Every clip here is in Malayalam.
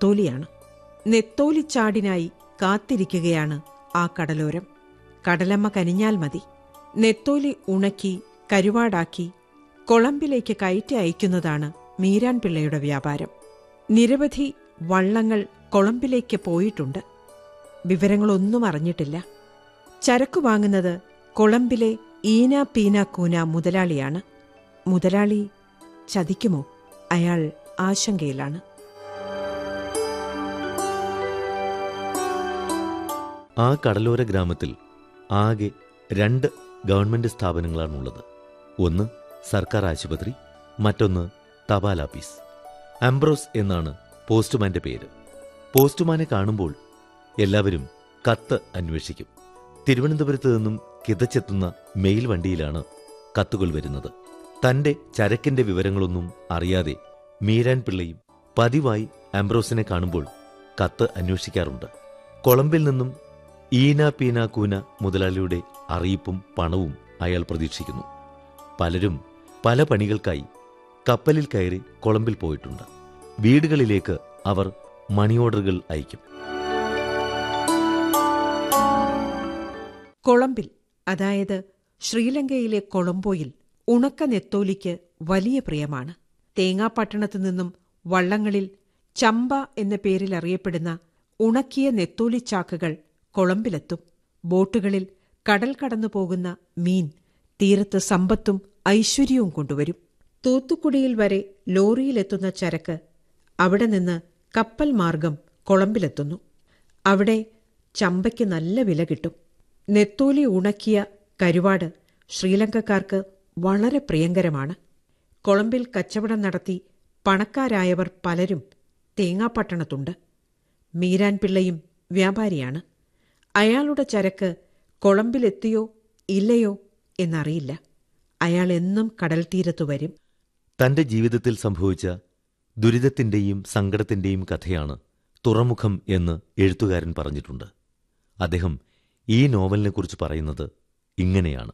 നെത്തോലിയാണ് നെത്തോലിച്ചാടിനായി കാത്തിരിക്കുകയാണ് ആ കടലോരം കടലമ്മ കനിഞ്ഞാൽ മതി നെത്തോലി ഉണക്കി കരുവാടാക്കി കൊളംബിലേക്ക് കയറ്റി അയക്കുന്നതാണ് മീരാൻ പിള്ളയുടെ വ്യാപാരം നിരവധി വള്ളങ്ങൾ കൊളംബിലേക്ക് പോയിട്ടുണ്ട് വിവരങ്ങളൊന്നും അറിഞ്ഞിട്ടില്ല ചരക്കു വാങ്ങുന്നത് കൊളംബിലെ ഈന പീന കൂന മുതലാളിയാണ് മുതലാളി ചതിക്കുമോ അയാൾ ആശങ്കയിലാണ് ആ കടലോര ഗ്രാമത്തിൽ ആകെ രണ്ട് ഗവൺമെന്റ് സ്ഥാപനങ്ങളാണുള്ളത് ഒന്ന് സർക്കാർ ആശുപത്രി മറ്റൊന്ന് തപാൽ ഓഫീസ് ആംബ്രോസ് എന്നാണ് പോസ്റ്റ്മാന്റെ പേര് പോസ്റ്റ്മാനെ കാണുമ്പോൾ എല്ലാവരും കത്ത് അന്വേഷിക്കും തിരുവനന്തപുരത്ത് നിന്നും കിതച്ചെത്തുന്ന മെയിൽ വണ്ടിയിലാണ് കത്തുകൾ വരുന്നത് തന്റെ ചരക്കിന്റെ വിവരങ്ങളൊന്നും അറിയാതെ മീരാൻ പിള്ളയും പതിവായി ആംബ്രോസിനെ കാണുമ്പോൾ കത്ത് അന്വേഷിക്കാറുണ്ട് കൊളംബിൽ നിന്നും ഈന പീന കൂന മുതലാളിയുടെ അറിയിപ്പും പണവും അയാൾ പ്രതീക്ഷിക്കുന്നു പലരും പല പണികൾക്കായി കപ്പലിൽ കയറി കൊളംബിൽ പോയിട്ടുണ്ട് വീടുകളിലേക്ക് അവർ മണി ഓർഡറുകൾ അയക്കും കൊളംബിൽ അതായത് ശ്രീലങ്കയിലെ കൊളംബോയിൽ ഉണക്ക നെത്തോലിക്ക് വലിയ പ്രിയമാണ് തേങ്ങാപ്പട്ടണത്തു നിന്നും വള്ളങ്ങളിൽ ചമ്പ എന്ന പേരിൽ അറിയപ്പെടുന്ന ഉണക്കിയ നെത്തോലിച്ചാക്കുകൾ കൊളംബിലെത്തും ബോട്ടുകളിൽ കടൽ കടന്നു പോകുന്ന മീൻ തീരത്ത് സമ്പത്തും ഐശ്വര്യവും കൊണ്ടുവരും തൂത്തുക്കുടിയിൽ വരെ ലോറിയിലെത്തുന്ന ചരക്ക് അവിടെ നിന്ന് കപ്പൽ മാർഗം കൊളംബിലെത്തുന്നു അവിടെ ചമ്പയ്ക്ക് നല്ല വില കിട്ടും നെത്തോലി ഉണക്കിയ കരുവാട് ശ്രീലങ്കക്കാർക്ക് വളരെ പ്രിയങ്കരമാണ് കൊളംബിൽ കച്ചവടം നടത്തി പണക്കാരായവർ പലരും തേങ്ങാപ്പട്ടണത്തുണ്ട് മീരാൻ പിള്ളയും വ്യാപാരിയാണ് അയാളുടെ ചരക്ക് കൊളംബിലെത്തിയോ ഇല്ലയോ എന്നറിയില്ല അയാൾ എന്നും കടൽ തീരത്തു വരും തന്റെ ജീവിതത്തിൽ സംഭവിച്ച ദുരിതത്തിന്റെയും സങ്കടത്തിന്റെയും കഥയാണ് തുറമുഖം എന്ന് എഴുത്തുകാരൻ പറഞ്ഞിട്ടുണ്ട് അദ്ദേഹം ഈ നോവലിനെക്കുറിച്ച് പറയുന്നത് ഇങ്ങനെയാണ്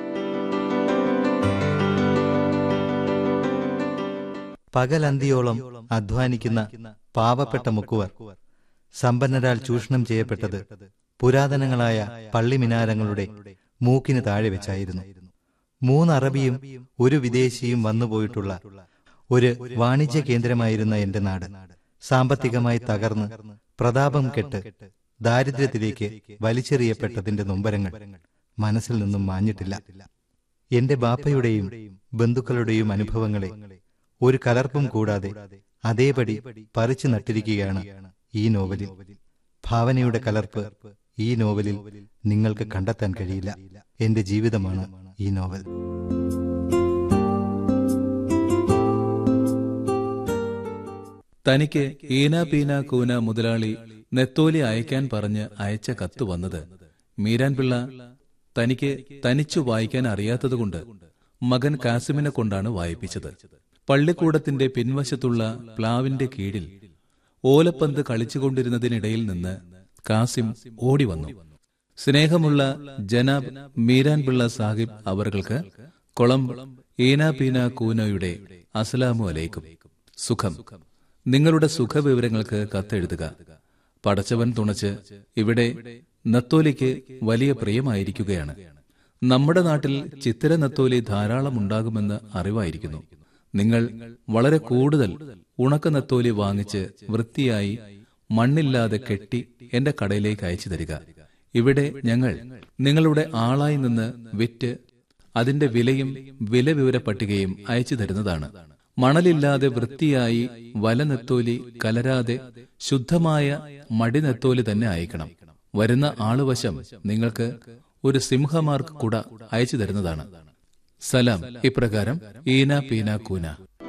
പകലന്തിയോളം അധ്വാനിക്കുന്ന പാവപ്പെട്ട മുക്കുവർ സമ്പന്നരാൽ ചൂഷണം ചെയ്യപ്പെട്ടത് പുരാതനങ്ങളായ പള്ളിമിനാരങ്ങളുടെ മൂക്കിന് താഴെ വെച്ചായിരുന്നു മൂന്ന് അറബിയും ഒരു വിദേശിയും വന്നുപോയിട്ടുള്ള ഒരു വാണിജ്യ കേന്ദ്രമായിരുന്ന എന്റെ നാട് സാമ്പത്തികമായി തകർന്ന് പ്രതാപം കെട്ട് ദാരിദ്ര്യത്തിലേക്ക് വലിച്ചെറിയപ്പെട്ടതിന്റെ നൊമ്പരങ്ങൾ മനസ്സിൽ നിന്നും മാഞ്ഞിട്ടില്ല എന്റെ ബാപ്പയുടെയും ബന്ധുക്കളുടെയും അനുഭവങ്ങളെ ഒരു കലർപ്പും കൂടാതെ അതേപടി പറിച്ചു നട്ടിരിക്കുകയാണ് ഈ നോവലിൽ ഭാവനയുടെ കലർപ്പ് ഈ നോവലിൽ നിങ്ങൾക്ക് കണ്ടെത്താൻ കഴിയില്ല എന്റെ ജീവിതമാണ് ഈ നോവൽ തനിക്ക് ഈന പീന കൂന മുതലാളി നെത്തോലി അയക്കാൻ പറഞ്ഞ് അയച്ച കത്ത് വന്നത് മീരാൻ പിള്ള തനിക്ക് തനിച്ചു വായിക്കാൻ അറിയാത്തതുകൊണ്ട് മകൻ കാസിമിനെ കൊണ്ടാണ് വായിപ്പിച്ചത് പള്ളിക്കൂടത്തിന്റെ പിൻവശത്തുള്ള പ്ലാവിന്റെ കീഴിൽ ഓലപ്പന്ത് കളിച്ചുകൊണ്ടിരുന്നതിനിടയിൽ നിന്ന് കാസിം ഓടി വന്നു സ്നേഹമുള്ള ജനാബ് മീരാൻ പിള്ള സാഹിബ് അവർക്ക് കൊളംബ് ഈന പീന കൂനയുടെ അസ്സലാമു അലൈക്കും സുഖം നിങ്ങളുടെ സുഖവിവരങ്ങൾക്ക് കത്തെഴുതുക പടച്ചവൻ തുണച്ച് ഇവിടെ നത്തോലിക്ക് വലിയ പ്രിയമായിരിക്കുകയാണ് നമ്മുടെ നാട്ടിൽ ചിത്തിര നത്തോലി ധാരാളം ഉണ്ടാകുമെന്ന് അറിവായിരിക്കുന്നു നിങ്ങൾ വളരെ കൂടുതൽ ഉണക്ക നത്തോലി വാങ്ങിച്ച് വൃത്തിയായി മണ്ണില്ലാതെ കെട്ടി എന്റെ കടയിലേക്ക് അയച്ചു തരിക ഇവിടെ ഞങ്ങൾ നിങ്ങളുടെ ആളായി നിന്ന് വിറ്റ് അതിന്റെ വിലയും വില വിവര പട്ടികയും അയച്ചു തരുന്നതാണ് മണലില്ലാതെ വൃത്തിയായി വല നെത്തോലി കലരാതെ ശുദ്ധമായ മടി നെത്തോലി തന്നെ അയക്കണം വരുന്ന ആളുവശം നിങ്ങൾക്ക് ഒരു സിംഹമാർക്ക് കുട അയച്ചു തരുന്നതാണ് സലാം ഇപ്രകാരം ഈന പീന കൂന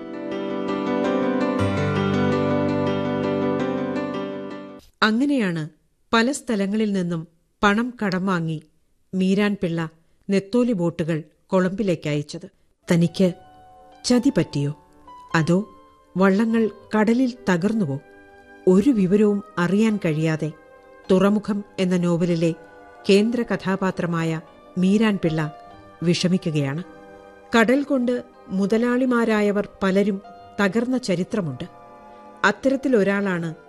അങ്ങനെയാണ് പല സ്ഥലങ്ങളിൽ നിന്നും പണം കടം വാങ്ങി മീരാൻ പിള്ള നെത്തോലി ബോട്ടുകൾ കൊളംബിലേക്ക് അയച്ചത് തനിക്ക് ചതി പറ്റിയോ അതോ വള്ളങ്ങൾ കടലിൽ തകർന്നുവോ ഒരു വിവരവും അറിയാൻ കഴിയാതെ തുറമുഖം എന്ന നോവലിലെ കേന്ദ്ര കഥാപാത്രമായ മീരാൻ പിള്ള വിഷമിക്കുകയാണ് കടൽ കൊണ്ട് മുതലാളിമാരായവർ പലരും തകർന്ന ചരിത്രമുണ്ട് അത്തരത്തിലൊരാളാണ്